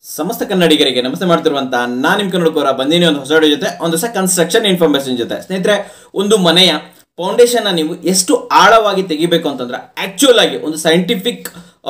ಸಮಸ್ತ ಕನ್ನಡಿಗರಿಗೆ ನಮಸ್ತೆ ಮಾಡ್ತಿರುವಂತ ನಾನು ನಿಮ್ಮ ಕನ್ನಡಕೋರ ಬಂದಿನಿ ಒಂದು ಹೊಸ ವಿಡಿಯೋ ಜೊತೆ ಒಂದು ಹೊಸ ಕನ್ಸ್ಟ್ರಕ್ಷನ್ ಇನ್ಫಾರ್ಮೇಶನ್ ಜೊತೆ ಸ್ನೇಹಿತರೆ ಒಂದು ಮನೆಯ ಫೌಂಡೇಶನ್ ನೀವು ಎಷ್ಟು ಆಳವಾಗಿ ತೆಗಿಬೇಕು ಅಂತಂದ್ರೆ ಆಕ್ಚುಯಲ್ ಆಗಿ ಒಂದು ಸೈಂಟಿಫಿಕ್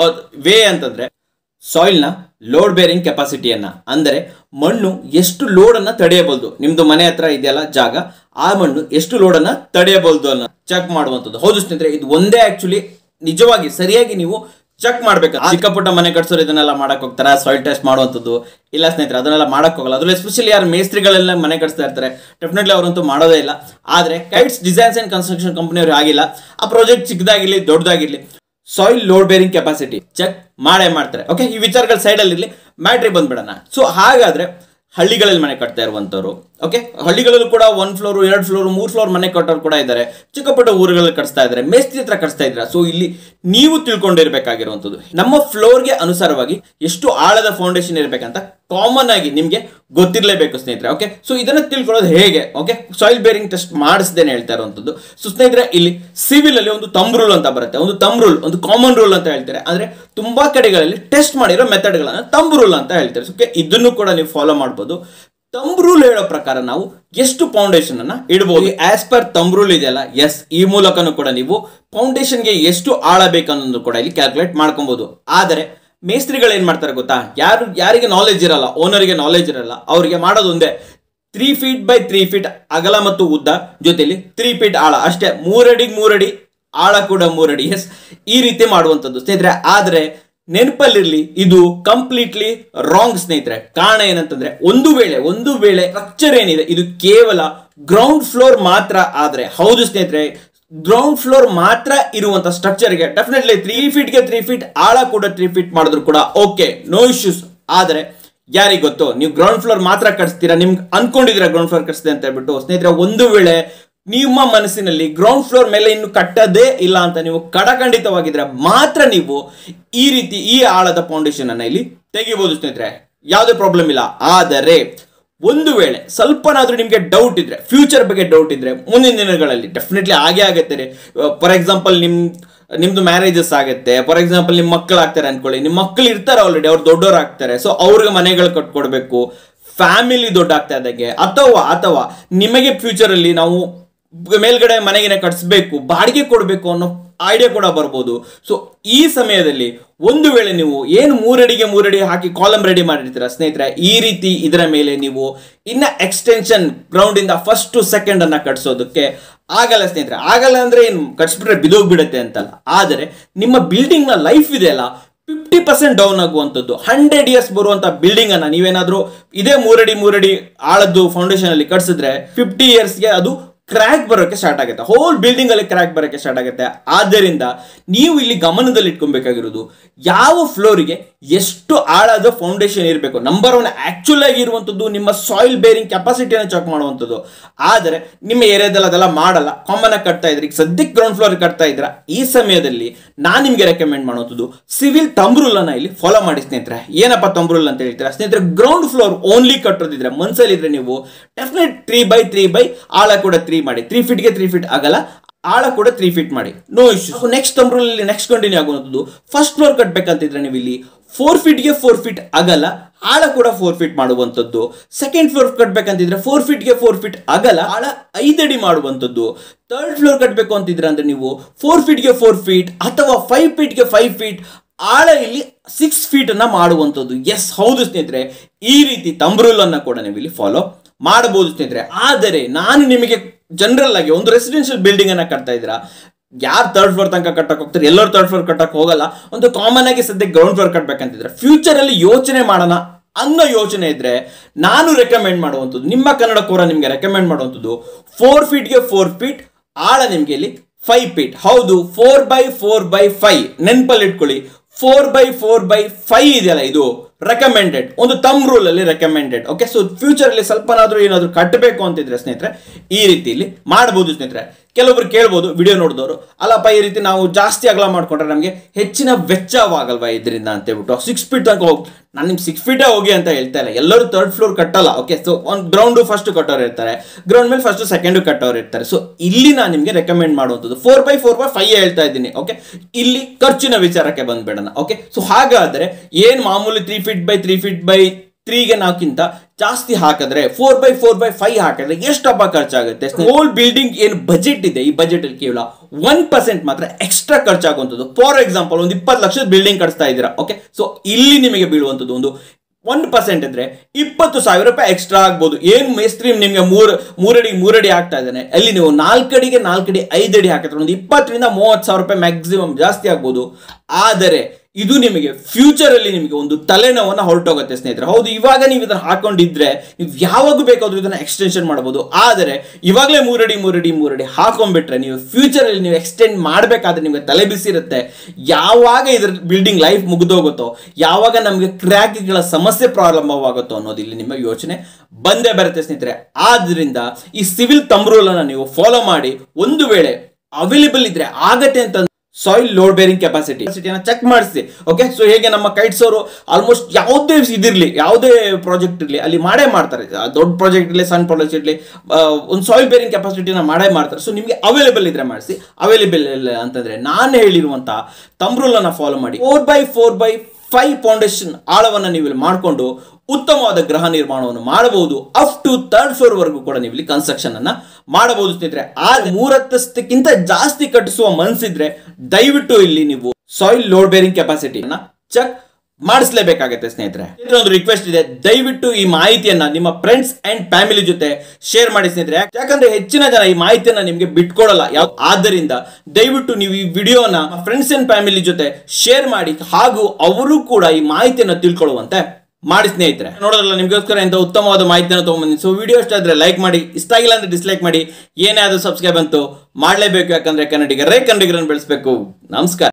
ವೇ ಅಂತಂದ್ರೆ ಸಾಯಿಲ್ನ ಲೋಡ್ ಬೇರಿಂಗ್ ಕೆಪಾಸಿಟಿಯನ್ನ ಅಂದರೆ ಮಣ್ಣು ಎಷ್ಟು ಲೋಡನ್ನ ತಡೆಯಬಹುದು ನಿಮ್ದು ಮನೆ ಹತ್ರ ಇದೆಯಲ್ಲ ಜಾಗ ಆ ಮಣ್ಣು ಎಷ್ಟು ಲೋಡನ್ನ ತಡೆಯಬಹುದು ಅನ್ನೋ ಚೆಕ್ ಮಾಡುವಂಥದ್ದು ಹೌದು ಸ್ನೇಹಿತರೆ ಇದು ಒಂದೇ ಆಕ್ಚುಲಿ ನಿಜವಾಗಿ ಸರಿಯಾಗಿ ನೀವು ಚೆಕ್ ಮಾಡ್ಬೇಕು ಚಿಕ್ಕ ಪುಟ್ಟ ಮನೆ ಕಟ್ಸೋರು ಇದನ್ನೆಲ್ಲ ಮಾಡಕ್ ಹೋಗ್ತಾರೆ ಸಾಯಿಲ್ ಟೆಸ್ಟ್ ಮಾಡುವಂಥದ್ದು ಇಲ್ಲ ಸ್ನೇಹಿತರೆ ಅದನ್ನೆಲ್ಲ ಮಾಡಕ್ ಹೋಗಲ್ಲ ಅದ್ರಲ್ಲಿ ಎಸ್ಪೆಷಲಿ ಯಾರು ಮೇಸ್ತ್ರಿಗಳೆಲ್ಲ ಮನೆ ಕಟ್ಸ್ತಾ ಇರ್ತಾರೆ ಡೆಫಿನೆಟ್ಲಿ ಅವರಂತೂ ಮಾಡೋದೇ ಇಲ್ಲ ಆದ್ರೆ ಕೈಟ್ಸ್ ಡಿಸೈನ್ಸ್ ಅಂಡ್ ಕನ್ಸ್ಟ್ರಕ್ಷನ್ ಕಂಪನಿಯವರು ಆಗಿಲ್ಲ ಆ ಪ್ರಾಜೆಕ್ಟ್ ಚಿಕ್ಕದಾಗಿರ್ಲಿ ದೊಡ್ಡದಾಗಿರ್ಲಿ soil load bearing capacity check ಮಾಡೇ ಮಾಡ್ತಾರೆ ಓಕೆ ಈ ವಿಚಾರಗಳ ಸೈಡಲ್ಲಿ ಇರಲಿ ಬ್ಯಾಟ್ರಿ ಬಂದ್ಬಿಡೋಣ ಸೊ ಹಾಗಾದ್ರೆ ಹಳ್ಳಿಗಳಲ್ಲಿ ಮನೆ ಕಟ್ತಾ ಇರುವಂತವ್ರು ಓಕೆ ಹಳ್ಳಿಗಳಲ್ಲೂ ಕೂಡ ಒನ್ ಫ್ಲೋರ್ ಎರಡು ಫ್ಲೋರ್ ಮೂರು ಫ್ಲೋರ್ ಮನೆ ಕಟ್ಟೋರು ಕೂಡ ಇದ್ದಾರೆ ಚಿಕ್ಕ ಪುಟ್ಟ ಊರುಗಳಲ್ಲಿ ಕಟ್ಸ್ತಾ ಇದ್ದಾರೆ ಮೇಸ್ತ್ರಿ ಹತ್ರ ಕಟ್ಸ್ತಾ ಇದ್ದಾರೆ ಸೊ ಇಲ್ಲಿ ನೀವು ತಿಳ್ಕೊಂಡಿರ್ಬೇಕಾಗಿರುವಂಥದ್ದು ನಮ್ಮ ಫ್ಲೋರ್ಗೆ ಅನುಸಾರವಾಗಿ ಎಷ್ಟು ಆಳದ ಫೌಂಡೇಶನ್ ಇರಬೇಕಂತ ಕಾಮನ್ ಆಗಿ ನಿಮಗೆ ಗೊತ್ತಿರಲೇಬೇಕು ಸ್ನೇಹಿತರೆ ಓಕೆ ಸೊ ಇದನ್ನ ತಿಳ್ಕೊಳ್ಳೋದು ಹೇಗೆ ಓಕೆ ಸಾಯಿಲ್ ಬೇರಿಂಗ್ ಟೆಸ್ಟ್ ಮಾಡಿಸ್ದೇನೆ ಹೇಳ್ತಾ ಇರುವಂಥದ್ದು ಸೊ ಸ್ನೇಹಿತರೆ ಇಲ್ಲಿ ಸಿವಿಲ್ ಅಲ್ಲಿ ಒಂದು ತಮ್ ರೂಲ್ ಅಂತ ಬರುತ್ತೆ ಒಂದು ತಮ್ ರೂಲ್ ಒಂದು ಕಾಮನ್ ರೂಲ್ ಅಂತ ಹೇಳ್ತಾರೆ ಅಂದ್ರೆ ತುಂಬಾ ಕಡೆಗಳಲ್ಲಿ ಟೆಸ್ಟ್ ಮಾಡಿರೋ ಮೆಥಡ್ಗಳನ್ನ ತಮ್ ರೂಲ್ ಅಂತ ಹೇಳ್ತಾರೆ ಓಕೆ ಇದನ್ನು ಕೂಡ ನೀವು ಫಾಲೋ ಮಾಡ್ಬೋದು ತಮ್ ರೂಲ್ ಹೇಳೋ ಪ್ರಕಾರ ನಾವು ಎಷ್ಟು ಫೌಂಡೇಶನ್ ಅನ್ನ ಇಡಬಹುದು ಆಸ್ ಪರ್ ತಮ್ ರೂಲ್ ಇದೆಯಲ್ಲ ಎಸ್ ಈ ಮೂಲಕನೂ ಕೂಡ ನೀವು ಫೌಂಡೇಶನ್ಗೆ ಎಷ್ಟು ಆಳ ಬೇಕನ್ನೋದು ಕೂಡ ಇಲ್ಲಿ ಕ್ಯಾಲ್ಕುಲೇಟ್ ಮಾಡ್ಕೊಬಹುದು ಆದರೆ ಮೇಸ್ತ್ರಿಗಳು ಏನ್ ಮಾಡ್ತಾರೆ ಗೊತ್ತಾ ಯಾರು ಯಾರಿಗೆ ನಾಲೆಜ್ ಇರಲ್ಲ ಓನರ್ಗೆ ನಾಲೆಜ್ ಇರಲ್ಲ ಅವರಿಗೆ ಮಾಡೋದು ಒಂದೇ three feet by three feet ಅಗಲ ಮತ್ತು ಉದ್ದ ಜೊತೆಲಿ ತ್ರೀ ಫೀಟ್ ಆಳ ಅಷ್ಟೇ ಮೂರಡಿಗೆ ಮೂರಡಿ ಆಳ ಕೂಡ ಮೂರಡಿ ಎಸ್ ಈ ರೀತಿ ಮಾಡುವಂಥದ್ದು ಸ್ನೇಹಿತರೆ ಆದ್ರೆ ನೆನಪಲ್ಲಿರ್ಲಿ ಇದು ಕಂಪ್ಲೀಟ್ಲಿ ರಾಂಗ್ ಸ್ನೇಹಿತರೆ ಕಾರಣ ಏನಂತಂದ್ರೆ ಒಂದು ವೇಳೆ ಒಂದು ವೇಳೆ ಸ್ಟ್ರಕ್ಚರ್ ಏನಿದೆ ಇದು ಕೇವಲ ಗ್ರೌಂಡ್ ಫ್ಲೋರ್ ಮಾತ್ರ ಆದ್ರೆ ಹೌದು ಸ್ನೇಹಿತರೆ ಗ್ರೌಂಡ್ ಫ್ಲೋರ್ ಮಾತ್ರ ಇರುವಂತ ಸ್ಟ್ರಕ್ಚರ್ಗೆ ಡೆಫಿನೆಟ್ಲಿ ತ್ರೀ ಫೀಟ್ಗೆ ತ್ರೀ ಫೀಟ್ ಆಳ ಕೂಡ ತ್ರೀ ಫೀಟ್ ಮಾಡಿದ್ರು ಕೂಡ ಓಕೆ ನೋ ಇಶ್ಯೂಸ್ ಆದ್ರೆ ಯಾರಿಗೆ ಗೊತ್ತು ನೀವು ಗ್ರೌಂಡ್ ಫ್ಲೋರ್ ಮಾತ್ರ ಕಟ್ಸ್ತೀರಾ ನಿಮ್ಗೆ ಅನ್ಕೊಂಡಿದ್ದೀರಾ ಗ್ರೌಂಡ್ ಫ್ಲೋರ್ ಕಟ್ಸ್ತೀರಾ ಅಂತ ಹೇಳ್ಬಿಟ್ಟು ಸ್ನೇಹಿತರೆ ಒಂದು ವೇಳೆ ನಿಮ್ಮ ಮನಸ್ಸಿನಲ್ಲಿ ಗ್ರೌಂಡ್ ಫ್ಲೋರ್ ಮೇಲೆ ಇನ್ನು ಕಟ್ಟದೇ ಇಲ್ಲ ಅಂತ ನೀವು ಕಡಖಂಡಿತವಾಗಿದ್ರೆ ಮಾತ್ರ ನೀವು ಈ ರೀತಿ ಈ ಆಳದ ಫೌಂಡೇಶನ್ ಅನ್ನ ಇಲ್ಲಿ ತೆಗಿಬಹುದು ಸ್ನೇಹಿತರೆ ಯಾವುದೇ ಪ್ರಾಬ್ಲಮ್ ಇಲ್ಲ ಆದರೆ ಒಂದು ವೇಳೆ ಸ್ವಲ್ಪನಾದ್ರೂ ನಿಮಗೆ ಡೌಟ್ ಇದ್ರೆ ಫ್ಯೂಚರ್ ಬಗ್ಗೆ ಡೌಟ್ ಇದ್ರೆ ಮುಂದಿನ ದಿನಗಳಲ್ಲಿ ಡೆಫಿನೆಟ್ಲಿ ಆಗೇ ಆಗುತ್ತೆ ಫಾರ್ ಎಕ್ಸಾಂಪಲ್ ನಿಮ್ ನಿಮ್ದು ಮ್ಯಾರೇಜಸ್ ಆಗುತ್ತೆ ಫಾರ್ ಎಕ್ಸಾಂಪಲ್ ನಿಮ್ಮ ಮಕ್ಕಳು ಆಗ್ತಾರೆ ಅನ್ಕೊಳ್ಳಿ ನಿಮ್ಮ ಮಕ್ಕಳು ಇರ್ತಾರೆ ಆಲ್ರೆಡಿ ಅವ್ರು ದೊಡ್ಡವ್ರು ಆಗ್ತಾರೆ ಸೊ ಅವ್ರಿಗೆ ಮನೆಗಳು ಕಟ್ಕೊಡ್ಬೇಕು ಫ್ಯಾಮಿಲಿ ದೊಡ್ಡ ಆಗ್ತಾ ಇದ್ದಾಗೆ ಅಥವಾ ಅಥವಾ ನಿಮಗೆ ಫ್ಯೂಚರ್ ಅಲ್ಲಿ ನಾವು ಮೇಲ್ಗಡೆ ಮನೆಗೆ ಕಟ್ಸ್ಬೇಕು ಬಾಡಿಗೆ ಕೊಡಬೇಕು ಅನ್ನೋ ಐಡಿಯಾ ಕೂಡ ಬರ್ಬೋದು ಸೊ ಈ ಸಮಯದಲ್ಲಿ ಒಂದು ವೇಳೆ ನೀವು ಏನು ಮೂರಡಿಗೆ ಮೂರಡಿ ಹಾಕಿ ಕಾಲಮ್ ರೆಡಿ ಮಾಡಿರ್ತೀರ ಸ್ನೇಹಿತರೆ ಈ ರೀತಿ ಇದರ ಮೇಲೆ ನೀವು ಇನ್ನ ಎಕ್ಸ್ಟೆನ್ಷನ್ ಗ್ರೌಂಡ್ ಇಂದ ಫಸ್ಟ್ ಟು ಸೆಕೆಂಡ್ ಅನ್ನ ಕಟ್ಸೋದಕ್ಕೆ ಆಗಲ್ಲ ಸ್ನೇಹಿತರೆ ಆಗಲ್ಲ ಅಂದ್ರೆ ಏನು ಕಟ್ಸ್ಬಿಟ್ರೆ ಬಿದೋಗ್ಬಿಡುತ್ತೆ ಅಂತಲ್ಲ ಆದರೆ ನಿಮ್ಮ ಬಿಲ್ಡಿಂಗ್ ನ ಲೈಫ್ ಇದೆಯಲ್ಲ ಫಿಫ್ಟಿ ಪರ್ಸೆಂಟ್ ಡೌನ್ ಆಗುವಂಥದ್ದು ಹಂಡ್ರೆಡ್ ಇಯರ್ಸ್ ಬರುವಂತ ಬಿಲ್ಡಿಂಗ್ ಅನ್ನ ನೀವೇನಾದ್ರೂ ಇದೇ ಮೂರಡಿ ಮೂರಡಿ ಆಳದ್ದು ಫೌಂಡೇಶನ್ ಅಲ್ಲಿ ಕಟ್ಸಿದ್ರೆ ಫಿಫ್ಟಿ ಇಯರ್ಸ್ಗೆ ಅದು ಕ್ರ್ಯಾಕ್ ಬರೋಕೆ ಸ್ಟಾರ್ಟ್ ಆಗುತ್ತೆ ಹೋಲ್ ಬಿಲ್ಡಿಂಗ್ ಅಲ್ಲಿ ಕ್ರ್ಯಾಕ್ ಬರೋಕೆ ಸ್ಟಾರ್ಟ್ ಆಗುತ್ತೆ ಆದ್ದರಿಂದ ನೀವು ಇಲ್ಲಿ ಗಮನದಲ್ಲಿ ಇಟ್ಕೊಬೇಕಾಗಿರೋದು ಯಾವ ಫ್ಲೋರಿಗೆ ಎಷ್ಟು ಆಳದ ಫೌಂಡೇಶನ್ ಇರಬೇಕು ನಂಬರ್ ಒನ್ ಆಕ್ಚುಲ್ ಆಗಿ ಇರುವಂಥದ್ದು ನಿಮ್ಮ ಸಾಯಿಲ್ ಬೇರಿಂಗ್ ಕೆಪಾಸಿಟಿಯನ್ನು ಚೆಕ್ ಮಾಡುವಂಥದ್ದು ಆದರೆ ನಿಮ್ಮ ಏರಿಯಾದಲ್ಲಿ ಅದೆಲ್ಲ ಮಾಡಲ್ಲ ಕಾಮನ್ ಆಗಿ ಕಟ್ತಾ ಇದ್ರಿ ಈಗ ಸದ್ಯಕ್ಕೆ ಗ್ರೌಂಡ್ ಫ್ಲೋರ್ ಕಟ್ತಾ ಇದ್ರ ಈ ಸಮಯದಲ್ಲಿ ನಾನು ನಿಮಗೆ ರೆಕಮೆಂಡ್ ಮಾಡುವಂಥದ್ದು ಸಿವಿಲ್ ತಂಬ್ರೂಲ್ ಅನ್ನ ಇಲ್ಲಿ ಫಾಲೋ ಮಾಡಿ ಸ್ನೇಹಿತರೆ ಏನಪ್ಪ ತಂಬ್ರೂಲ್ ಅಂತ ಹೇಳ್ತೀರಾ ಸ್ನೇಹಿತರೆ ಗ್ರೌಂಡ್ ಫ್ಲೋರ್ ಓನ್ಲಿ ಕಟ್ಟೋದಿದ್ರೆ ಮನ್ಸಲ್ಲಿ ಇದ್ರೆ ನೀವು definite three by three by ಆಳ ಕೂಡ ತ್ರೀ ಮಾಡಿ ತ್ರೀ ಫೀಟ್ಗೆ ತ್ರೀ ಫೀಟ್ ಆಗಲ್ಲ ಆಳ ಕೂಡ ತ್ರೀ ಫೀಟ್ ಮಾಡಿ no issue next thumb rule next continue ಆಗುವಂಥದ್ದು ಫಸ್ಟ್ ಫ್ಲೋರ್ ಕಟ್ಬೇಕಂತಿದ್ರೆ ನೀವು ಇಲ್ಲಿ ಫೋರ್ ಫೀಟ್ಗೆ ಫೋರ್ ಫೀಟ್ ಆಗಲ್ಲ ಆಳ ಕೂಡ ಫೋರ್ ಫೀಟ್ ಮಾಡುವಂಥದ್ದು ಸೆಕೆಂಡ್ ಫ್ಲೋರ್ ಕಟ್ಬೇಕಂತಿದ್ರೆ ಫೋರ್ ಫೀಟ್ಗೆ ಫೋರ್ ಫೀಟ್ ಆಗಲ್ಲ ಆಳ ಐದಡಿ ಮಾಡುವಂಥದ್ದು ಥರ್ಡ್ ಫ್ಲೋರ್ ಕಟ್ಟಬೇಕು ಅಂತಿದ್ರೆ ಅಂದ್ರೆ ನೀವು ಫೋರ್ ಫೀಟ್ಗೆ ಫೋರ್ ಫೀಟ್ ಅಥವಾ ಫೈವ್ ಫೀಟ್ಗೆ ಫೈವ್ ಫೀಟ್ ಆಳ ಇಲ್ಲಿ ಸಿಕ್ಸ್ ಫೀಟ್ ಅನ್ನ ಮಾಡುವಂಥದ್ದು ಎಸ್ ಹೌದು ಸ್ನೇಹಿತರೆ ಈ ರೀತಿ ತಂಬ್ರೂಲ್ ಅನ್ನ ಕೂಡ ನೀವು ಇಲ್ಲಿ ಫಾಲೋ ಮಾಡಬಹುದು ಸ್ನೇಹಿತರೆ ಆದರೆ ನಾನು ನಿಮಗೆ ಜನರಲ್ ಆಗಿ ಒಂದು ರೆಸಿಡೆನ್ಷಿಯಲ್ ಬಿಲ್ಡಿಂಗ್ ಅನ್ನ ಕಟ್ತಾ ಇದ್ದೀರಾ ಯಾರು ಥರ್ಡ್ ಫ್ಲೋರ್ ತನಕ ಕಟ್ಟಕ್ ಹೋಗ್ತಾರೆ ಎಲ್ಲರೂ ಥರ್ಡ್ ಫ್ಲೋರ್ ಕಟ್ಟಕ್ ಹೋಗಲ್ಲ ಒಂದು ಕಾಮನ್ ಆಗಿ ಸದ್ಯ ಗ್ರೌಂಡ್ ಫ್ಲೋರ್ ಕಟ್ಬೇಕಂತಿದ್ರೆ ಫ್ಯೂಚರ್ ಅಲ್ಲಿ ಯೋಚನೆ ಮಾಡೋಣ ಅನ್ನೋ ಯೋಚನೆ ಇದ್ರೆ ನಾನು ರೆಕಮೆಂಡ್ ಮಾಡುವಂಥದ್ದು ನಿಮ್ಮ ಕನ್ನಡ ಕೋರ ನಿಮಗೆ ರೆಕಮೆಂಡ್ ಮಾಡುವಂಥದ್ದು ಫೋರ್ ಫೀಟ್ಗೆ ಫೋರ್ ಫೀಟ್ ಆಳ ನಿಮಗೆ ಇಲ್ಲಿ ಫೈವ್ ಫೀಟ್ ಹೌದು four by four by five ನೆನಪಲ್ಲಿ ಇಟ್ಕೊಳ್ಳಿ four by four by five ಇದೆಯಲ್ಲ ಇದು ರೆಕಮೆಂಡೆಡ್ ಒಂದು ತಮ್ ರೂಲ್ ಅಲ್ಲಿ ರೆಕಮೆಂಡೆಡ್ ಓಕೆ ಸೊ ಫ್ಯೂಚರ್ ಅಲ್ಲಿ ಸ್ವಲ್ಪನಾದ್ರೂ ಏನಾದ್ರೂ ಕಟ್ಟಬೇಕು ಅಂತಿದ್ರೆ ಸ್ನೇಹಿತರೆ ಈ ರೀತಿಯಲ್ಲಿ ಮಾಡಬಹುದು ಸ್ನೇಹಿತರೆ ಕೆಲವೊಬ್ರು ಕೇಳ್ಬೋದು ವಿಡಿಯೋ ನೋಡಿದವರು ಅಲ್ಲಪ್ಪ ಈ ರೀತಿ ನಾವು ಜಾಸ್ತಿ ಅಗಲ ಮಾಡ್ಕೊಂಡ್ರೆ ನಮಗೆ ಹೆಚ್ಚಿನ ವೆಚ್ಚವಾಗಲ್ವಾ ಇದರಿಂದ ಅಂತ ಹೇಳ್ಬಿಟ್ಟು ಸಿಕ್ಸ್ ಫೀಟ್ ತನಕ ಹೋಗಿ ನಾನು ನಿಮ್ಗೆ ಸಿಕ್ಸ್ ಫೀಟೇ ಹೋಗಿ ಅಂತ ಹೇಳ್ತಾ ಇಲ್ಲ ಎಲ್ಲರೂ ತರ್ಡ್ ಫ್ಲೋರ್ ಕಟ್ಟಲ್ಲ ಓಕೆ ಸೊ ಒಂದು ಗ್ರೌಂಡು ಫಸ್ಟ್ ಕಟ್ಟೋರು ಇರ್ತಾರೆ ಗ್ರೌಂಡ್ ಮೇಲೆ ಫಸ್ಟ್ ಸೆಕೆಂಡು ಕಟ್ಟೋರು ಇರ್ತಾರೆ ಸೊ ಇಲ್ಲಿ ನಾನು ನಿಮಗೆ ರೆಕಮೆಂಡ್ ಮಾಡುವಂಥದ್ದು four by four by five ಹೇಳ್ತಾ ಇದ್ದೀನಿ ಓಕೆ ಇಲ್ಲಿ ಖರ್ಚಿನ ವಿಚಾರಕ್ಕೆ ಬಂದ್ಬೇಡಣ ಓಕೆ ಸೊ ಹಾಗಾದ್ರೆ ಏನು ಮಾಮೂಲಿ three feet by three feet by ತ್ರೀಗೆ ನಾಲ್ಕಿಂತ ಜಾಸ್ತಿ ಹಾಕಿದ್ರೆ four by four by five ಹಾಕಿದ್ರೆ ಎಷ್ಟಪ್ಪ ಖರ್ಚಾಗುತ್ತೆ ಹೋಲ್ ಬಿಲ್ಡಿಂಗ್ ಏನು ಬಜೆಟ್ ಇದೆ ಈ ಬಜೆಟ್ ಅಲ್ಲಿ ಕೇವಲ ಒನ್ ಪರ್ಸೆಂಟ್ ಮಾತ್ರ ಎಕ್ಸ್ಟ್ರಾ ಖರ್ಚಾಗುವಂಥದ್ದು ಫಾರ್ ಎಕ್ಸಾಂಪಲ್ ಒಂದು ಇಪ್ಪತ್ತು ಲಕ್ಷದ ಬಿಲ್ಡಿಂಗ್ ಕಟ್ಸ್ತಾ ಇದ್ದೀರಾ ಓಕೆ ಸೊ ಇಲ್ಲಿ ನಿಮಗೆ ಬೀಳುವಂಥದ್ದು ಒಂದು ಒನ್ ಪರ್ಸೆಂಟ್ ಇದ್ರೆ ಇಪ್ಪತ್ತು ಸಾವಿರ ರೂಪಾಯಿ ಎಕ್ಸ್ಟ್ರಾ ಆಗ್ಬೋದು ಏನು ಮೇಸ್ತ್ರಿ ನಿಮಗೆ ಮೂರು ಮೂರಡಿ ಮೂರಡಿ ಆಗ್ತಾ ಇದ್ದಾನೆ ಅಲ್ಲಿ ನೀವು ನಾಲ್ಕಡಿಗೆ ನಾಲ್ಕಡಿ ಐದಡಿ ಹಾಕಿದ್ರೆ ಒಂದು ಇಪ್ಪತ್ತರಿಂದ ಮೂವತ್ತು ಸಾವಿರ ರೂಪಾಯಿ ಮ್ಯಾಕ್ಸಿಮಮ್ ಜಾಸ್ತಿ ಆಗ್ಬೋದು ಆದರೆ ಇದು ನಿಮಗೆ ಫ್ಯೂಚರ್ ಅಲ್ಲಿ ನಿಮಗೆ ಒಂದು ತಲೆನೋವನ್ನ ಹೊರಟೋಗುತ್ತೆ ಸ್ನೇಹಿತರೆ ಹೌದು ಇವಾಗ ನೀವು ಇದನ್ನ ಹಾಕೊಂಡಿದ್ರೆ ನೀವು ಯಾವಾಗ ಬೇಕಾದ್ರೂ ಇದನ್ನ ಎಕ್ಸ್ಟೆನ್ಷನ್ ಮಾಡಬಹುದು ಆದರೆ ಇವಾಗಲೇ ಮೂರಡಿ ಮೂರಡಿ ಮೂರಡಿ ಹಾಕೊಂಡ್ಬಿಟ್ರೆ ನೀವು ಫ್ಯೂಚರ್ ಅಲ್ಲಿ ನೀವು ಎಕ್ಸ್ಟೆಂಡ್ ಮಾಡಬೇಕಾದ್ರೆ ನಿಮಗೆ ತಲೆ ಬಿಸಿರುತ್ತೆ ಯಾವಾಗ ಇದ್ರ ಬಿಲ್ಡಿಂಗ್ ಲೈಫ್ ಮುಗಿದೋಗುತ್ತೋ ಯಾವಾಗ ನಮಗೆ ಕ್ರ್ಯಾಕ್ಗಳ ಸಮಸ್ಯೆ ಪ್ರಾರಂಭವಾಗುತ್ತೋ ಅನ್ನೋದು ಇಲ್ಲಿ ನಿಮ್ಮ ಯೋಚನೆ ಬಂದೇ ಬರುತ್ತೆ ಸ್ನೇಹಿತರೆ ಆದ್ರಿಂದ ಈ ಸಿವಿಲ್ ತಮ್ರೂಲನ್ನು ನೀವು ಫಾಲೋ ಮಾಡಿ ಒಂದು ವೇಳೆ ಅವೈಲೇಬಲ್ ಇದ್ರೆ ಆಗತ್ತೆ ಅಂತ ಸಾಯಿಲ್ ಲೋಡ್ ಬೇರಿಂಗ್ ಕೆಪಾಸಿಟಿ ಕೆಪಾಸಿಟಿನ ಚೆಕ್ ಮಾಡಿಸಿ ಓಕೆ ಸೊ ಹೇಗೆ ನಮ್ಮ ಕೈಟ್ಸ್ ಅವರು ಆಲ್ಮೋಸ್ಟ್ ಯಾವುದೇ ಇದಿರಲಿ ಯಾವುದೇ ಪ್ರಾಜೆಕ್ಟ್ ಇರಲಿ ಅಲ್ಲಿ ಮಾಡೇ ಮಾಡ್ತಾರೆ ಆ ದೊಡ್ಡ ಪ್ರಾಜೆಕ್ಟ್ ಇರಲಿ ಸಣ್ಣ ಪ್ರಾಜೆಕ್ಟ್ ಇರಲಿ ಒಂದು ಸಾಯಿಲ್ ಬೇರಿಂಗ್ ಕೆಪಾಸಿಟಿನ ಮಾಡೇ ಮಾಡ್ತಾರೆ ಸೊ ನಿಮಗೆ ಅವೈಲೇಬಲ್ ಇದ್ರೆ ಮಾಡಿಸಿ ಅವೈಲೇಬಲ್ ಇಲ್ಲ ಅಂತಂದ್ರೆ ನಾನು ಹೇಳಿರುವಂಥ ತಮ್ರೂಲನ್ನು ಫಾಲೋ ಮಾಡಿ four by four by five foundation ಆಳವನ್ನು ನೀವು ಇಲ್ಲಿ ಮಾಡಿಕೊಂಡು ಉತ್ತಮವಾದ ಗೃಹ ನಿರ್ಮಾಣವನ್ನು ಮಾಡಬಹುದು ಅಪ್ ಟು ಥರ್ಡ್ ಫ್ಲೋರ್ ವರೆಗೂ ಕೂಡ ನೀವು ಇಲ್ಲಿ ಕನ್ಸ್ಟ್ರಕ್ಷನ್ ಅನ್ನ ಮಾಡಬಹುದು ಸ್ನೇಹಿತರೆ ಆ ಮೂರತ್ತಷ್ಟಕ್ಕಿಂತ ಜಾಸ್ತಿ ಕಟ್ಟಿಸುವ ಮನಸ್ಸಿದ್ರೆ ದಯವಿಟ್ಟು ಇಲ್ಲಿ ನೀವು ಸಾಯಿಲ್ ಲೋಡ್ ಬೇರಿಂಗ್ ಕೆಪಾಸಿಟಿಯನ್ನ ಚೆಕ್ ಮಾಡಿಸ್ಲೇಬೇಕಾಗತ್ತೆ ಸ್ನೇಹಿತರೆ ಸ್ನೇಹಿತರೆ, ಒಂದು ರಿಕ್ವೆಸ್ಟ್ ಇದೆ ದಯವಿಟ್ಟು ಈ ಮಾಹಿತಿಯನ್ನ ನಿಮ್ಮ ಫ್ರೆಂಡ್ಸ್ ಅಂಡ್ ಫ್ಯಾಮಿಲಿ ಜೊತೆ ಶೇರ್ ಮಾಡಿ ಸ್ನೇಹಿತರೆ ಯಾಕ್- ಯಾಕಂದ್ರೆ ಹೆಚ್ಚಿನ ಜನ ಈ ಮಾಹಿತಿಯನ್ನ ನಿಮ್ಗೆ ಬಿಟ್ಕೊಡಲ್ಲ ಯಾವ ಆದ್ದರಿಂದ ದಯವಿಟ್ಟು ನೀವು ಈ ವಿಡಿಯೋನ ಫ್ರೆಂಡ್ಸ್ ಅಂಡ್ ಫ್ಯಾಮಿಲಿ ಜೊತೆ ಶೇರ್ ಮಾಡಿ ಹಾಗೂ ಅವರು ಕೂಡ ಈ ಮಾಹಿತಿಯನ್ನ ತಿಳ್ಕೊಳ್ಳುವಂತೆ ಮಾಡಿ ಸ್ನೇಹಿತರೆ ನೋಡೋದಲ್ಲ ನಿಮಗೋಸ್ಕರ ಇಂಥ ಉತ್ತಮವಾದ ಮಾಹಿತಿಯನ್ನು ತಗೊಂಡ್ಬಂದಿನಿ ಸೊ ವಿಡಿಯೋ ಇಷ್ಟ ಆದ್ರೆ ಲೈಕ್ ಮಾಡಿ ಇಷ್ಟ ಆಗಿಲ್ಲ ಅಂದ್ರೆ ಡಿಸ್ಲೈಕ್ ಮಾಡಿ ಏನೇ ಆದ್ರೂ ಸಬ್ಸ್ಕ್ರೈಬ್ ಅಂತು ಮಾಡಲೇಬೇಕು ಯಾಕಂದ್ರೆ ಕನ್ನಡಿಗರೇ ಕನ್ನಡಿಗರನ್ನು ಬೆಳೆಸಬೇಕು ನಮಸ್ಕಾರ